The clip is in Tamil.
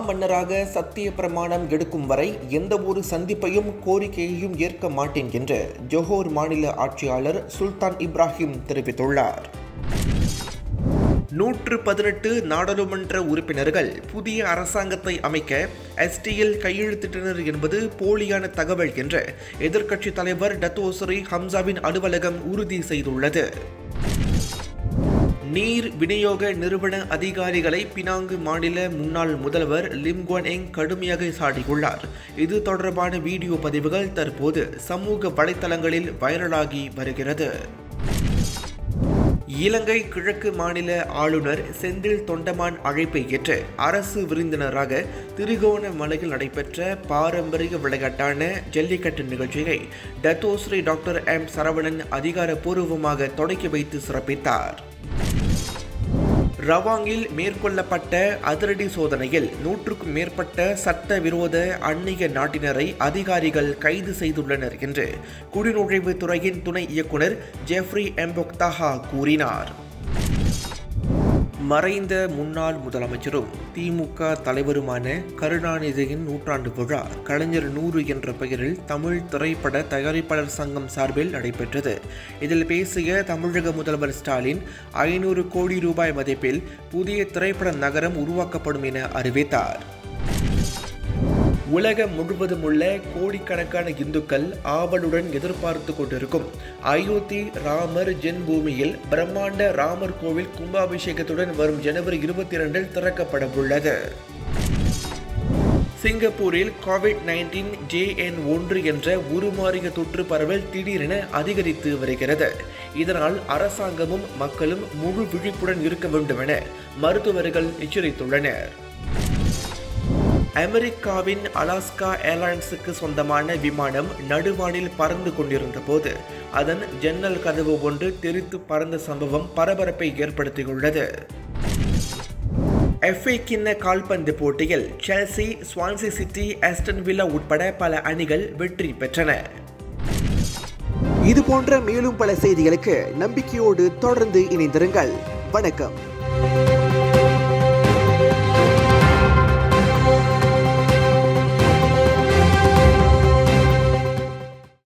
மாமன்னராக சத்திய பிரமாணம் எடுக்கும் வரை எந்தவொரு சந்திப்பையும் கோரிக்கையையும் ஏற்க மாட்டேன் என்று ஜொஹோர் மாநில ஆட்சியாளர் சுல்தான் இப்ராஹிம் தெரிவித்துள்ளார் நூற்று பதினெட்டு நாடாளுமன்ற உறுப்பினர்கள் புதிய அரசாங்கத்தை அமைக்க எஸ்டியில் கையெழுத்திட்டனர் என்பது போலியான தகவல் என்று எதிர்க்கட்சித் தலைவர் டத்தோசரி ஹம்சாவின் அலுவலகம் உறுதி செய்துள்ளது நீர் விநியோக நிறுவன அதிகாரிகளை பினாங்கு மாநில முன்னாள் முதல்வர் லிம்குவன் எங் கடுமையாக சாடியுள்ளார் இது தொடர்பான வீடியோ பதிவுகள் தற்போது சமூக வலைத்தளங்களில் வைரலாகி வருகிறது இலங்கை கிழக்கு மாநில ஆளுநர் செந்தில் தொண்டமான் அழைப்பை ஏற்று அரசு விருந்தினராக திருகோணமலையில் நடைபெற்ற பாரம்பரிய விளையாட்டான ஜல்லிக்கட்டு நிகழ்ச்சியை டத்தோஸ்ரீ டாக்டர் எம் சரவணன் அதிகாரப்பூர்வமாக தொடக்கி வைத்து சிறப்பித்தார் ரவாங்கில் மேற்கொள்ளப்பட்ட அதிரடி சோதனையில் நூற்றுக்கும் மேற்பட்ட சட்டவிரோத அந்நிய நாட்டினரை அதிகாரிகள் கைது செய்துள்ளனர் என்று குடிநுழைவுத் துறையின் துணை இயக்குனர் ஜெஃப்ரி எம்பொக்தாஹா கூறினார் மறைந்த முன்னாள் முதலமைச்சரும் திமுக தலைவருமான கருணாநிதியின் நூற்றாண்டு விழா கலைஞர் நூறு என்ற பெயரில் தமிழ் திரைப்பட தயாரிப்பாளர் சங்கம் சார்பில் நடைபெற்றது இதில் பேசிய தமிழக முதல்வர் ஸ்டாலின் ஐநூறு கோடி ரூபாய் மதிப்பில் புதிய திரைப்பட நகரம் உருவாக்கப்படும் என அறிவித்தார் உலகம் முழுவதும் உள்ள கோடிக்கணக்கான இந்துக்கள் ஆவலுடன் எதிர்பார்த்து கொண்டிருக்கும் அயோத்தி ராமர் ஜென் பூமியில் பிரம்மாண்ட ராமர் கோவில் கும்பாபிஷேகத்துடன் வரும் ஜனவரி இருபத்தி இரண்டில் திறக்கப்பட உள்ளது சிங்கப்பூரில் கோவிட் நைன்டீன் ஜேஎன் ஒன்று என்ற உருமாறிய தொற்று பரவல் திடீரென அதிகரித்து வருகிறது இதனால் அரசாங்கமும் மக்களும் முழு விழிப்புடன் இருக்க வேண்டும் என மருத்துவர்கள் எச்சரித்துள்ளனர் அமெரிக்காவின் அலாஸ்கா ஏர்லைன்ஸுக்கு சொந்தமான விமானம் நடுவானில் பறந்து கொண்டிருந்த போது அதன் ஜன்னல் கதவு ஒன்று தெரித்து பறந்த சம்பவம் பரபரப்பை ஏற்படுத்தியுள்ளது எஃப்ஐ கிண்ண கால்பந்து போட்டியில் Chelsea Swansea City Aston Villa உட்பட பல அணிகள் வெற்றி பெற்றன இது போன்ற மேலும் பல செய்திகளுக்கு நம்பிக்கையோடு தொடர்ந்து இணைந்திருங்கள் வணக்கம்